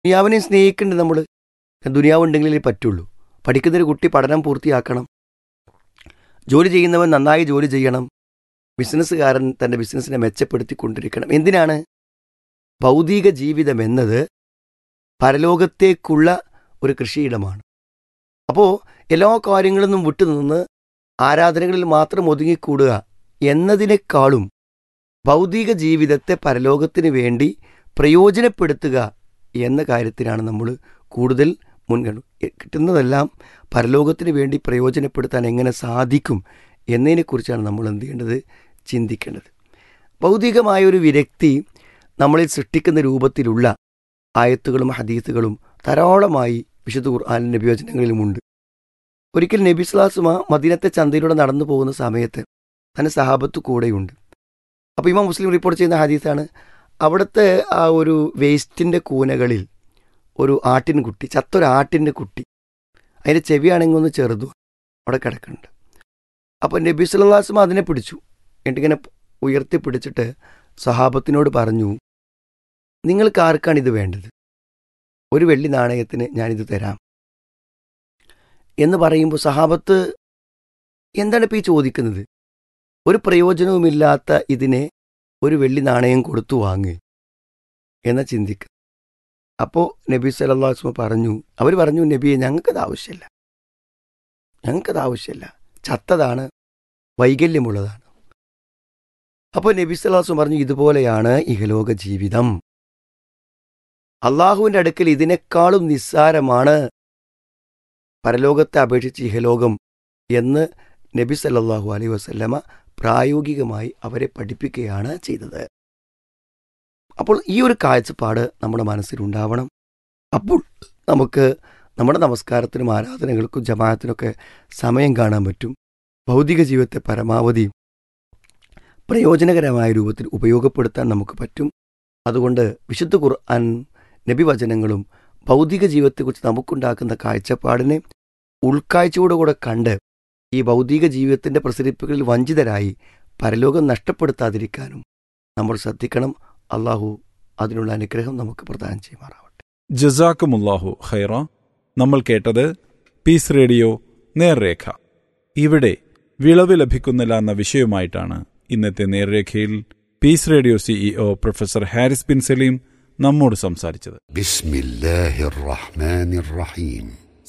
ദുനിയാവിനെയും സ്നേഹിക്കുന്നുണ്ട് നമ്മൾ ദുനിയാവ് ഉണ്ടെങ്കിലേ പറ്റുള്ളൂ പഠിക്കുന്നൊരു കുട്ടി പഠനം പൂർത്തിയാക്കണം ജോലി ചെയ്യുന്നവൻ നന്നായി ജോലി ചെയ്യണം ബിസിനസ്സുകാരൻ തൻ്റെ ബിസിനസ്സിനെ മെച്ചപ്പെടുത്തിക്കൊണ്ടിരിക്കണം എന്തിനാണ് ഭൗതിക ജീവിതം എന്നത് പരലോകത്തേക്കുള്ള ഒരു കൃഷിയിടമാണ് അപ്പോൾ എല്ലാ കാര്യങ്ങളിൽ നിന്നും വിട്ടുനിന്ന് ആരാധനകളിൽ മാത്രം ഒതുങ്ങിക്കൂടുക എന്നതിനേക്കാളും ഭൗതിക ജീവിതത്തെ പരലോകത്തിന് വേണ്ടി പ്രയോജനപ്പെടുത്തുക എന്ന കാര്യത്തിനാണ് നമ്മൾ കൂടുതൽ മുൻഗണന കിട്ടുന്നതെല്ലാം പരലോകത്തിന് വേണ്ടി പ്രയോജനപ്പെടുത്താൻ എങ്ങനെ സാധിക്കും എന്നതിനെക്കുറിച്ചാണ് നമ്മൾ എന്ത് ചെയ്യേണ്ടത് ചിന്തിക്കേണ്ടത് ഭൗതികമായ ഒരു വിരക്തി നമ്മളിൽ സൃഷ്ടിക്കുന്ന രൂപത്തിലുള്ള ആയത്തുകളും ഹദീസുകളും ധാരാളമായി വിശുദ്ധ ഖുർആാനിൻ്റെ നബിവചനങ്ങളിലുമുണ്ട് ഒരിക്കൽ നബി സ്ലാസുമ മദീനത്തെ ചന്തയിലൂടെ നടന്നു പോകുന്ന സമയത്ത് തൻ്റെ സഹാബത്ത് കൂടെയുണ്ട് അപ്പോൾ ഇമാം മുസ്ലിം റിപ്പോർട്ട് ചെയ്യുന്ന ഹദീസാണ് അവിടുത്തെ ആ ഒരു വേസ്റ്റിൻ്റെ കൂനകളിൽ ഒരു ആട്ടിൻകുട്ടി ചത്തൊരു ആട്ടിൻ്റെ കുട്ടി അതിൻ്റെ ചെവിയാണെങ്കിൽ ഒന്ന് ചെറുതു അവിടെ കിടക്കുന്നുണ്ട് അപ്പോൾ നബി സുല്ലാസ്മ അതിനെ പിടിച്ചു എന്നിട്ടിങ്ങനെ ഉയർത്തി പിടിച്ചിട്ട് സഹാബത്തിനോട് പറഞ്ഞു നിങ്ങൾക്ക് ആർക്കാണ് ഇത് വേണ്ടത് ഒരു വെള്ളി നാണയത്തിന് ഞാനിത് തരാം എന്ന് പറയുമ്പോൾ സഹാബത്ത് എന്താണ് ഇപ്പോൾ ഈ ചോദിക്കുന്നത് ഒരു പ്രയോജനവുമില്ലാത്ത ഇതിനെ ഒരു വെള്ളി നാണയം കൊടുത്തു വാങ്ങ് എന്ന ചിന്തിക്കുക അപ്പോൾ നബി സല്ലാസ്മ പറഞ്ഞു അവർ പറഞ്ഞു നബിയെ ഞങ്ങൾക്കത് ആവശ്യമില്ല ഞങ്ങൾക്കത് ആവശ്യമില്ല ചത്തതാണ് വൈകല്യമുള്ളതാണ് അപ്പോൾ നബി സല്ലാസ്മ പറഞ്ഞു ഇതുപോലെയാണ് ഇഹലോക ജീവിതം അള്ളാഹുവിൻ്റെ അടുക്കൽ ഇതിനേക്കാളും നിസ്സാരമാണ് പരലോകത്തെ അപേക്ഷിച്ച് ഇഹലോകം എന്ന് നബി സല്ലാഹു അലൈ വസല്ലമ പ്രായോഗികമായി അവരെ പഠിപ്പിക്കുകയാണ് ചെയ്തത് അപ്പോൾ ഈ ഒരു കാഴ്ചപ്പാട് നമ്മുടെ മനസ്സിലുണ്ടാവണം അപ്പോൾ നമുക്ക് നമ്മുടെ നമസ്കാരത്തിനും ആരാധനകൾക്കും ജമാഅത്തിനൊക്കെ സമയം കാണാൻ പറ്റും ഭൗതിക ജീവിതത്തെ പരമാവധി പ്രയോജനകരമായ രൂപത്തിൽ ഉപയോഗപ്പെടുത്താൻ നമുക്ക് പറ്റും അതുകൊണ്ട് വിശുദ്ധ ഖുർആൻ നബിവചനങ്ങളും ഭൗതിക ജീവിതത്തെക്കുറിച്ച് നമുക്കുണ്ടാക്കുന്ന കാഴ്ചപ്പാടിനെ ഉൾക്കാഴ്ചയോടുകൂടെ കണ്ട് ഈ ഭൗതിക ജീവിതത്തിൻ്റെ പ്രസരിപ്പുകളിൽ വഞ്ചിതരായി പരലോകം നഷ്ടപ്പെടുത്താതിരിക്കാനും നമ്മൾ ശ്രദ്ധിക്കണം അള്ളാഹു അതിനുള്ള അനുഗ്രഹം നമുക്ക് പ്രദാനം ചെയ്യുമാറാവട്ടെ ജസാക്കുമുല്ലാഹു ഖൈറ നമ്മൾ കേട്ടത് പീസ് റേഡിയോ നേർരേഖ ഇവിടെ വിളവ് ലഭിക്കുന്നില്ല എന്ന വിഷയവുമായിട്ടാണ് ഇന്നത്തെ നേർരേഖയിൽ peace radio CEO professor Haris bin Saleem നമ്മോട് സംസാരിച്ചത് بسم الله الرحمن الرحيم